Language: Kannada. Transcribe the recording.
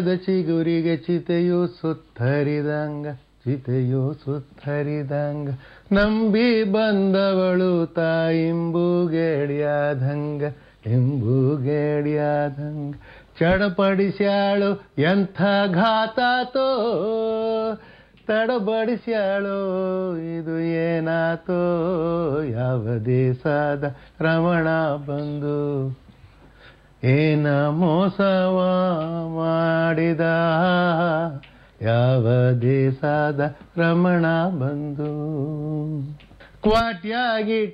ಚಿಗುರಿಗೆ ಚಿತೆಯು ಸುತ್ತರಿದಂಗ ಚಿತೆಯು ಸುತ್ತರಿದಂಗ ನಂಬಿ ಬಂದವಳು ತಾಯಿಂಬುಗೇಡಿಯಾದಂಗ ಎಂಬುಗೇಡಿಯಾದಂಗ ಚಡಪಡಿಸ್ಯಾಳು ಎಂಥ ಘಾತಾತೋ ತಡಬಡಿಸ್ಯಾಳೋ ಇದು ಏನಾತೋ ಯಾವ ದೇಶದ ರಮಣ ಬಂದು ಏನ ಮೋಸವ ಮಾಡಿದ ಯಾವ ದೇಶದ ರಮಣ ಬಂದು ಕ್ವಾಟ್ಯಾಗಿ